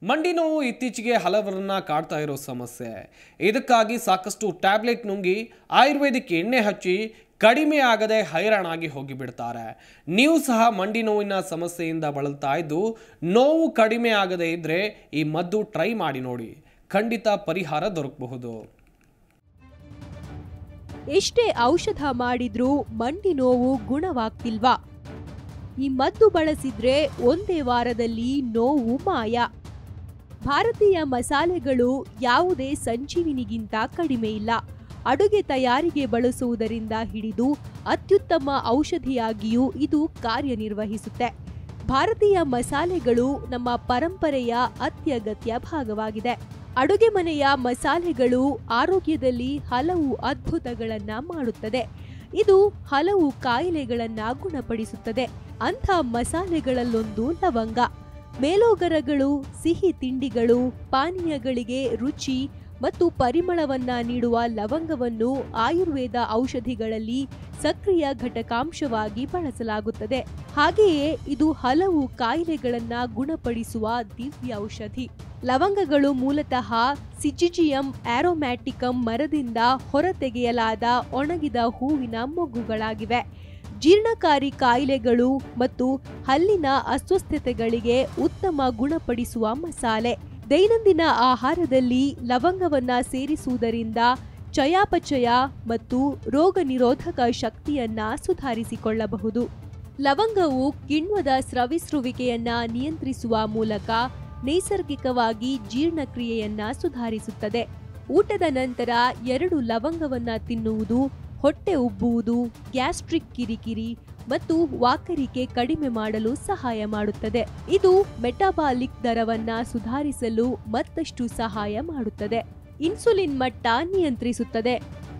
ಮಂಡಿ ನೋವು ಇತ್ತೀಚೆಗೆ ಹಲವರನ್ನ ಕಾಡ್ತಾ ಇರೋ ಸಮಸ್ಯೆ ಇದಕ್ಕಾಗಿ ಸಾಕಷ್ಟು ಟ್ಯಾಬ್ಲೆಟ್ ನುಂಗಿ ಆಯುರ್ವೇದಿಕ್ ಎಣ್ಣೆ ಹಚ್ಚಿ ಕಡಿಮೆ ಆಗದೆ ಹೈರಾಣಾಗಿ ಹೋಗಿಬಿಡ್ತಾರೆ ನೀವು ಸಹ ಮಂಡಿ ನೋವಿನ ಸಮಸ್ಯೆಯಿಂದ ಬಳಲ್ತಾ ಇದ್ದು ನೋವು ಕಡಿಮೆ ಆಗದೆ ಇದ್ರೆ ಈ ಮದ್ದು ಟ್ರೈ ಮಾಡಿ ನೋಡಿ ಖಂಡಿತ ಪರಿಹಾರ ದೊರಕಬಹುದು ಎಷ್ಟೇ ಔಷಧ ಮಾಡಿದ್ರೂ ಮಂಡಿ ನೋವು ಗುಣವಾಗ್ತಿಲ್ವಾ ಈ ಮದ್ದು ಬಳಸಿದ್ರೆ ಒಂದೇ ವಾರದಲ್ಲಿ ನೋವು ಮಾಯ ಭಾರತೀಯ ಮಸಾಲೆಗಳು ಯಾವುದೇ ಸಂಜೀವಿನಿಗಿಂತ ಕಡಿಮೆ ಇಲ್ಲ ಅಡುಗೆ ತಯಾರಿಗೆ ಬಳಸುವುದರಿಂದ ಹಿಡಿದು ಅತ್ಯುತ್ತಮ ಔಷಧಿಯಾಗಿಯೂ ಇದು ಕಾರ್ಯನಿರ್ವಹಿಸುತ್ತೆ ಭಾರತೀಯ ಮಸಾಲೆಗಳು ನಮ್ಮ ಪರಂಪರೆಯ ಅತ್ಯಗತ್ಯ ಭಾಗವಾಗಿದೆ ಅಡುಗೆ ಮನೆಯ ಮಸಾಲೆಗಳು ಆರೋಗ್ಯದಲ್ಲಿ ಹಲವು ಅದ್ಭುತಗಳನ್ನ ಮಾಡುತ್ತದೆ ಇದು ಹಲವು ಕಾಯಿಲೆಗಳನ್ನ ಗುಣಪಡಿಸುತ್ತದೆ ಅಂಥ ಮಸಾಲೆಗಳಲ್ಲೊಂದು ಲವಂಗ ಮೇಲೋಗರಗಳು ಸಿಹಿ ತಿಂಡಿಗಳು ಪಾನೀಯಗಳಿಗೆ ರುಚಿ ಮತ್ತು ಪರಿಮಳವನ್ನ ನೀಡುವ ಲವಂಗವನ್ನು ಆಯುರ್ವೇದ ಔಷಧಿಗಳಲ್ಲಿ ಸಕ್ರಿಯ ಘಟಕಾಂಶವಾಗಿ ಬಳಸಲಾಗುತ್ತದೆ ಹಾಗೆಯೇ ಇದು ಹಲವು ಕಾಯಿಲೆಗಳನ್ನ ಗುಣಪಡಿಸುವ ದಿವ್ಯ ಔಷಧಿ ಲವಂಗಗಳು ಮೂಲತಃ ಸಿಜಿಜಿಯಂ ಆರೋಮ್ಯಾಟಿಕಮ್ ಮರದಿಂದ ಹೊರತೆಗೆಯಲಾದ ಒಣಗಿದ ಹೂವಿನ ಮೊಗ್ಗುಗಳಾಗಿವೆ ಜೀರ್ಣಕಾರಿ ಕಾಯಿಲೆಗಳು ಮತ್ತು ಹಲ್ಲಿನ ಅಸ್ವಸ್ಥತೆಗಳಿಗೆ ಉತ್ತಮ ಗುಣಪಡಿಸುವ ಮಸಾಲೆ ದೈನಂದಿನ ಆಹಾರದಲ್ಲಿ ಲವಂಗವನ್ನ ಸೇರಿಸುವುದರಿಂದ ಚಯಾಪಚಯ ಮತ್ತು ರೋಗ ನಿರೋಧಕ ಶಕ್ತಿಯನ್ನ ಸುಧಾರಿಸಿಕೊಳ್ಳಬಹುದು ಲವಂಗವು ಕಿಣ್ವದ ಸ್ರವಿಸುವಿಕೆಯನ್ನ ನಿಯಂತ್ರಿಸುವ ಮೂಲಕ ನೈಸರ್ಗಿಕವಾಗಿ ಜೀರ್ಣಕ್ರಿಯೆಯನ್ನ ಸುಧಾರಿಸುತ್ತದೆ ಊಟದ ನಂತರ ಎರಡು ಲವಂಗವನ್ನ ತಿನ್ನುವುದು ಹೊಟ್ಟೆ ಉಬ್ಬುವುದು ಗ್ಯಾಸ್ಟ್ರಿಕ್ ಕಿರಿಕಿರಿ ಮತ್ತು ವಾಕರಿಕೆ ಕಡಿಮೆ ಮಾಡಲು ಸಹಾಯ ಮಾಡುತ್ತದೆ ಇದು ಮೆಟಾಬಾಲಿಕ್ ದರವನ್ನ ಸುಧಾರಿಸಲು ಮತ್ತಷ್ಟು ಸಹಾಯ ಮಾಡುತ್ತದೆ ಇನ್ಸುಲಿನ್ ಮಟ್ಟ ನಿಯಂತ್ರಿಸುತ್ತದೆ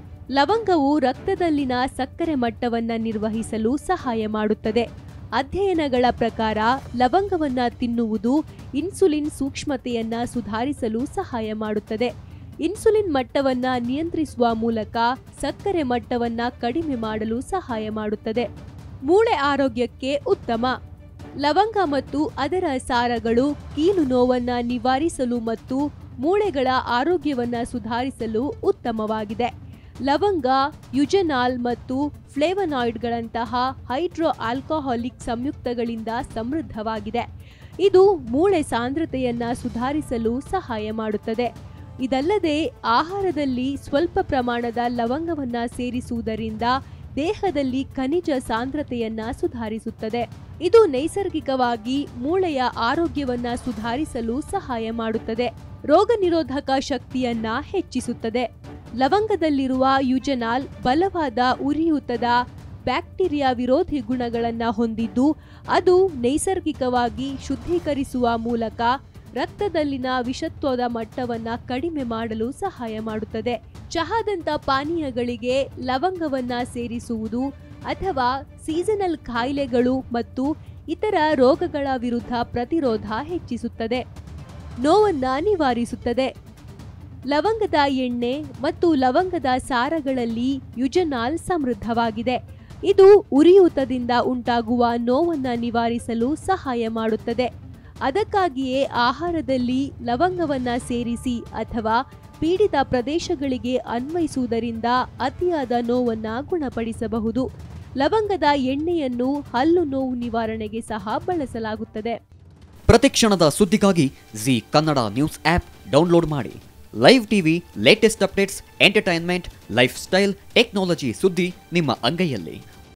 ಲವಂಗವು ರಕ್ತದಲ್ಲಿನ ಸಕ್ಕರೆ ಮಟ್ಟವನ್ನ ನಿರ್ವಹಿಸಲು ಸಹಾಯ ಮಾಡುತ್ತದೆ ಅಧ್ಯಯನಗಳ ಪ್ರಕಾರ ಲವಂಗವನ್ನ ತಿನ್ನುವುದು ಇನ್ಸುಲಿನ್ ಸೂಕ್ಷ್ಮತೆಯನ್ನ ಸುಧಾರಿಸಲು ಸಹಾಯ ಮಾಡುತ್ತದೆ ಇನ್ಸುಲಿನ್ ಮಟ್ಟವನ್ನ ನಿಯಂತ್ರಿಸುವ ಮೂಲಕ ಸಕ್ಕರೆ ಮಟ್ಟವನ್ನ ಕಡಿಮೆ ಮಾಡಲು ಸಹಾಯ ಮಾಡುತ್ತದೆ ಮೂಳೆ ಆರೋಗ್ಯಕ್ಕೆ ಉತ್ತಮ ಲವಂಗ ಮತ್ತು ಅದರ ಸಾರಗಳು ಕೀಲು ನೋವನ್ನ ನಿವಾರಿಸಲು ಮತ್ತು ಮೂಳೆಗಳ ಆರೋಗ್ಯವನ್ನ ಸುಧಾರಿಸಲು ಉತ್ತಮವಾಗಿದೆ ಲವಂಗ ಯುಜನಾಲ್ ಮತ್ತು ಫ್ಲೇವನಾಯ್ಡ್ಗಳಂತಹ ಹೈಡ್ರೋ ಆಲ್ಕೋಹಾಲಿಕ್ ಸಂಯುಕ್ತಗಳಿಂದ ಸಮೃದ್ಧವಾಗಿದೆ ಇದು ಮೂಳೆ ಸಾಂದ್ರತೆಯನ್ನ ಸುಧಾರಿಸಲು ಸಹಾಯ ಮಾಡುತ್ತದೆ ಇದಲ್ಲದೆ ಆಹಾರದಲ್ಲಿ ಸ್ವಲ್ಪ ಪ್ರಮಾಣದ ಲವಂಗವನ್ನ ಸೇರಿಸುವುದರಿಂದ ದೇಹದಲ್ಲಿ ಖನಿಜ ಸಾಂದ್ರತೆಯನ್ನ ಸುಧಾರಿಸುತ್ತದೆ ಇದು ನೈಸರ್ಗಿಕವಾಗಿ ಮೂಳೆಯ ಆರೋಗ್ಯವನ್ನ ಸುಧಾರಿಸಲು ಸಹಾಯ ಮಾಡುತ್ತದೆ ರೋಗ ನಿರೋಧಕ ಶಕ್ತಿಯನ್ನ ಹೆಚ್ಚಿಸುತ್ತದೆ ಲವಂಗದಲ್ಲಿರುವ ಯುಜನಾಲ್ ಬಲವಾದ ಉರಿಯೂತದ ಬ್ಯಾಕ್ಟೀರಿಯಾ ವಿರೋಧಿ ಗುಣಗಳನ್ನ ಹೊಂದಿದ್ದು ಅದು ನೈಸರ್ಗಿಕವಾಗಿ ಶುದ್ಧೀಕರಿಸುವ ಮೂಲಕ ರಕ್ತದಲ್ಲಿನ ವಿಷತ್ವದ ಮಟ್ಟವನ್ನ ಕಡಿಮೆ ಮಾಡಲು ಸಹಾಯ ಮಾಡುತ್ತದೆ ಚಹಾದಂತ ಪಾನೀಯಗಳಿಗೆ ಲವಂಗವನ್ನ ಸೇರಿಸುವುದು ಅಥವಾ ಸೀಸನಲ್ ಕಾಯಿಲೆಗಳು ಮತ್ತು ಇತರ ರೋಗಗಳ ವಿರುದ್ಧ ಪ್ರತಿರೋಧ ಹೆಚ್ಚಿಸುತ್ತದೆ ನೋವನ್ನ ನಿವಾರಿಸುತ್ತದೆ ಲವಂಗದ ಎಣ್ಣೆ ಮತ್ತು ಲವಂಗದ ಸಾರಗಳಲ್ಲಿ ಯುಜನಾಲ್ ಸಮೃದ್ಧವಾಗಿದೆ ಇದು ಉರಿಯೂತದಿಂದ ಉಂಟಾಗುವ ನೋವನ್ನ ನಿವಾರಿಸಲು ಸಹಾಯ ಮಾಡುತ್ತದೆ ಅದಕ್ಕಾಗಿಯೇ ಆಹಾರದಲ್ಲಿ ಲವಂಗವನ್ನ ಸೇರಿಸಿ ಅಥವಾ ಪೀಡಿತ ಪ್ರದೇಶಗಳಿಗೆ ಅನ್ವಯಿಸುವುದರಿಂದ ಅತಿಯಾದ ನೋವನ್ನ ಗುಣಪಡಿಸಬಹುದು ಲವಂಗದ ಎಣ್ಣೆಯನ್ನು ಹಲ್ಲು ನೋವು ನಿವಾರಣೆಗೆ ಸಹ ಬಳಸಲಾಗುತ್ತದೆ ಪ್ರತಿಕ್ಷಣದ ಸುದ್ದಿಗಾಗಿ Zee Kannada news app download ಮಾಡಿ live TV latest updates entertainment lifestyle technology ಸುದ್ದಿ ನಿಮ್ಮ ಅಂಗೈಯಲ್ಲಿ